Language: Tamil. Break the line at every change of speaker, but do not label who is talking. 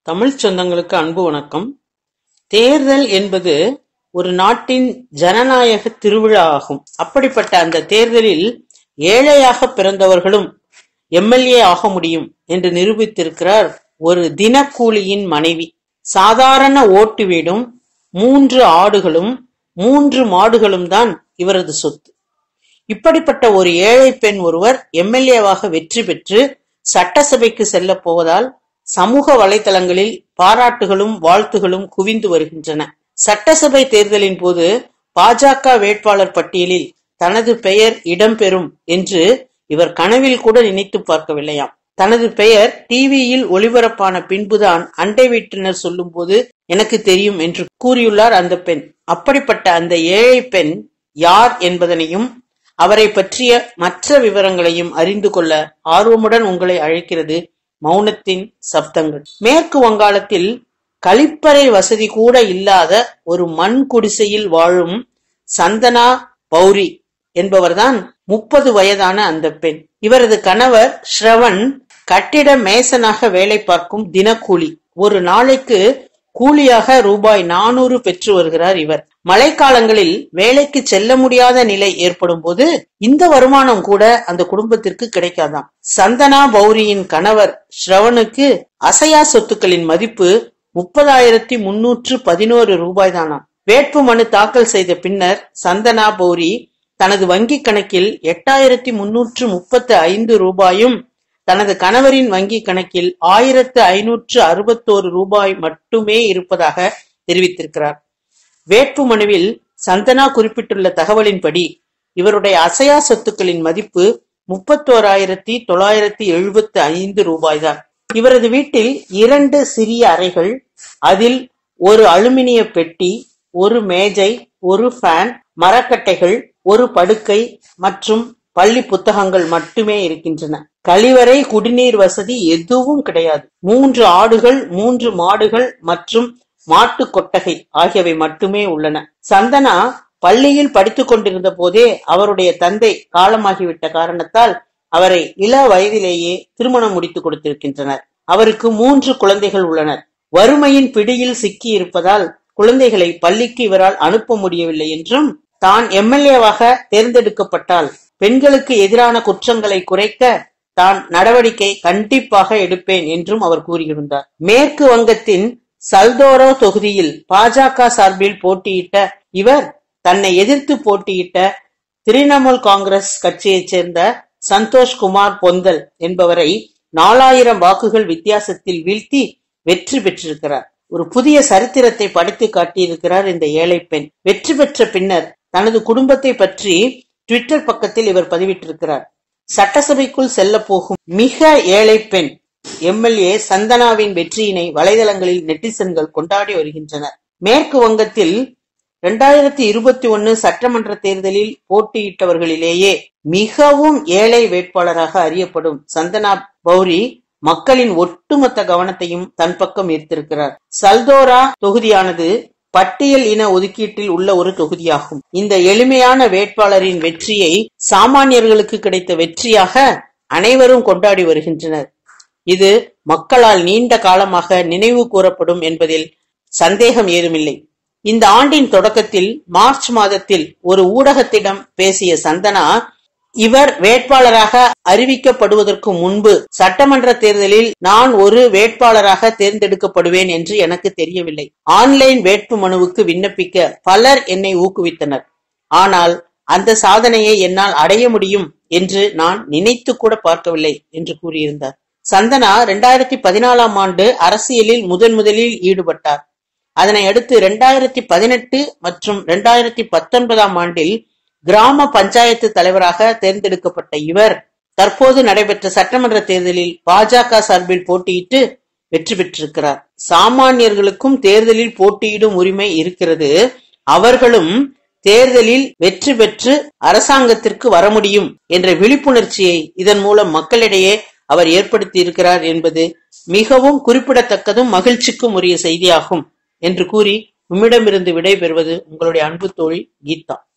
தமிழ்ச் சொந்தங்களுக்கு அன்பு வணக்கம். தேர்தல் என்பது ஒரு நாட்டின் ஜனநாயக திருவிழா ஆகும். அப்படிப்பட்ட அந்த தேர்தலில் ஏழையாகப் பிறந்தவர்களும் எம்.எல்.ஏ. ஆக முடியும் என்று நிரூபித்திருக்கிறார் ஒரு தினக்கூலியின் மனைவி. சாதாரண ஓட்டு வீடும், மூன்று ஆடுகளும், மூன்று மாடுகளும் தான் இவரது சொத்து. இப்படிப்பட்ட ஒரு ஏழைப் பெண் ஒருவர் எம்.எல்.ஏ.வாக வெற்றி பெற்று சட்டசபைக்கு செல்லப் போவதால் சமூக வலைதளங்களில் பாராட்டுகளும் வாழ்த்துகளும் குவிந்து வருகின்றன. சட்டசபை தேர்தலின் போது பா.ஜ. வேட்பாளர் பட்டியலில் தனது பெயர் இடம்பெறும் என்று இவர் கனவில் கூட நினைத்துப் பார்க்கவில்லையாம். தனது பெயர் டிவியில் ஒளிபரப்பான பின்புதான் அண்டை வீட்டினர் சொல்லும்போது எனக்கு தெரியும் என்று கூறியுள்ளார் அந்த பெண். அப்படிப்பட்ட அந்த ஏழைப் பெண் யார் என்பதனையும் அவரைப் பற்றிய மற்ற விவரங்களையும் அறிந்து கொள்ள ஆர்வமுடன் உங்களை அழைக்கிறது மௌனத்தின் சப்தங்கள். மேற்கு வங்காளத்தில் கழிப்பறை வசதி கூட இல்லாத ஒரு மண் குடிசையில் வாழும் சந்தனா பௌரி என்பவர்தான் முப்பது வயதான அந்த பெண். இவரது கணவர் ஷ்ரவன் கட்டிட மேசனாக வேலை பார்க்கும் தினக்கூலி. ஒரு நாளைக்கு கூலியாக ரூபாய் நானூறு பெற்று வருகிறார் இவர். மழைக்காலங்களில் வேலைக்கு செல்ல முடியாத நிலை ஏற்படும் போது இந்த வருமானம் கூட அந்த குடும்பத்திற்கு கிடைக்காதாம். சந்தனா பௌரியின் கணவர் ஷ்ரவனுக்கு அசையா சொத்துக்களின் மதிப்பு முப்பதாயிரத்தி முன்னூற்று பதினோரு ரூபாய்தானாம். வேட்பு மனு தாக்கல் செய்த பின்னர் சந்தனா பௌரி தனது வங்கிக் கணக்கில் எட்டாயிரத்தி முன்னூற்று முப்பத்து ஐந்து ரூபாயும் தனது கணவரின் வங்கிக் கணக்கில் ஆயிரத்து ஐநூற்று அறுபத்தோரு ரூபாய் மட்டுமே இருப்பதாக தெரிவித்திருக்கிறார். வேட்பு மனுவில் சந்தனா குறிப்பிட்டுள்ள தகவலின்படி இவருடைய அசையா சொத்துக்களின் மதிப்பு முப்பத்தோராயிரத்தி தொள்ளாயிரத்தி எழுபத்து ஐந்து ரூபாய்தான். இவரது வீட்டில் இரண்டு சிறிய அறைகள், அதில் ஒரு அலுமினிய பெட்டி, ஒரு மேஜை, ஒரு ஃபேன், மரக்கட்டைகள், ஒரு படுக்கை மற்றும் பள்ளி புத்தகங்கள் மட்டுமே இருக்கின்றன. கழிவறை, குடிநீர் வசதி எதுவும் கிடையாது. மூன்று ஆடுகள், மூன்று மாடுகள் மற்றும் மாட்டுக் கொட்டகை ஆகியவை மட்டுமே உள்ளன. சந்தனா பள்ளியில் படித்துக் கொண்டிருந்த போதே அவருடைய தந்தை காலமாகிவிட்ட காரணத்தால் அவரை இள வயதிலேயே திருமணம் முடித்துக் கொடுத்திருக்கின்றனர். அவருக்கு மூன்று குழந்தைகள் உள்ளனர். வறுமையின் பிடியில் சிக்கி இருப்பதால் குழந்தைகளை பள்ளிக்கு இவரால் அனுப்ப முடியவில்லை என்றும், தான் எம்.எல்.ஏ.வாக தேர்ந்தெடுக்கப்பட்டால் பெண்களுக்கு எதிரான குற்றங்களை குறைக்க தான் நடவடிக்கை கண்டிப்பாக எடுப்பேன் என்றும் அவர் கூறியிருந்தார். மேற்கு வங்கத்தின் சல்தோரோ தொகுதியில் பா.ஜ. சார்பில் போட்டியிட்ட இவர் தன்னை எதிர்த்து போட்டியிட்ட திரிணமுல் காங்கிரஸ் கட்சியைச் சேர்ந்த சந்தோஷ் குமார் பொந்தல் என்பவரை நாலாயிரம் வாக்குகள் வித்தியாசத்தில் வீழ்த்தி வெற்றி பெற்றிருக்கிறார். ஒரு புதிய சரித்திரத்தை படைத்துக் காட்டியிருக்கிறார் இந்த ஏழைப் பெண். வெற்றி பெற்ற பின்னர் தனது குடும்பத்தை பற்றி ட்விட்டர் பக்கத்தில் இவர் பதிவிட்டிருக்கிறார். சட்டசபைக்குள் செல்லப் போகும் மிக ஏழைப் பெண் எம்.எல்.ஏ. சந்தனாவின் வெற்றியினை வலைதளங்களில் நெட்டிசன்கள் கொண்டாடி வருகின்றனர். மேற்கு வங்கத்தில் இரண்டாயிரத்தி இருபத்தி ஒன்னு சட்டமன்ற தேர்தலில் போட்டியிட்டவர்களிலேயே மிகவும் ஏழை வேட்பாளராக அறியப்படும் சந்தனா பௌரி மக்களின் ஒட்டுமொத்த கவனத்தையும் தன் பக்கம் ஈர்த்திருக்கிறார். சல்தோரா தொகுதியானது பட்டியல் இன ஒதுக்கீட்டில் உள்ள ஒரு தொகுதியாகும். இந்த எளிமையான வேட்பாளரின் வெற்றியை சாமான்யர்களுக்கு கிடைத்த வெற்றியாக அனைவரும் கொண்டாடி வருகின்றனர். இது மக்களால் நீண்ட காலமாக நினைவு கூரப்படும் என்பதில் சந்தேகம் ஏதுமில்லை. இந்த ஆண்டின் தொடக்கத்தில் மார்ச் மாதத்தில் ஒரு ஊடகத்திடம் பேசிய சந்தனா, இவர் வேட்பாளராக அறிவிக்கப்படுவதற்கு முன்பு சட்டமன்ற தேர்தலில் நான் ஒரு வேட்பாளராக தேர்ந்தெடுக்கப்படுவேன் என்று எனக்கு தெரியவில்லை. ஆன்லைன் வேட்பு மனுவுக்கு விண்ணப்பிக்க பலர் என்னை ஊக்குவித்தனர். ஆனால் அந்த சாதனையை என்னால் அடைய முடியும் என்று நான் நினைத்துக் கூட பார்க்கவில்லை என்று கூறியிருந்தார். சந்தனா இரண்டாயிரத்தி பதினாலாம் ஆண்டு அரசியலில் முதன் முதலில் ஈடுபட்டார். அதனை அடுத்து இரண்டாயிரத்தி பதினெட்டு மற்றும் இரண்டாயிரத்தி பத்தொன்பதாம் ஆண்டில் கிராம பஞ்சாயத்து தலைவராக தேர்ந்தெடுக்கப்பட்ட இவர் தற்போது நடைபெற்ற சட்டமன்ற தேர்தலில் பா.ஜ. சார்பில் போட்டியிட்டு வெற்றி பெற்றிருக்கிறார். சாமான்யர்களுக்கும் தேர்தலில் போட்டியிடும் உரிமை இருக்கிறது. அவர்களும் தேர்தலில் வெற்றி பெற்று அரசாங்கத்திற்கு வர முடியும் என்ற விழிப்புணர்ச்சியை இதன் மூலம் மக்களிடையே அவர் ஏற்படுத்தியிருக்கிறார் என்பது மிகவும் குறிப்பிடத்தக்கதும் மகிழ்ச்சிக்கும் உரிய செய்தியாகும் என்று கூறி உம்மிடமிருந்து விடை பெறுவது உங்களுடைய அன்பு தோழி கீதா.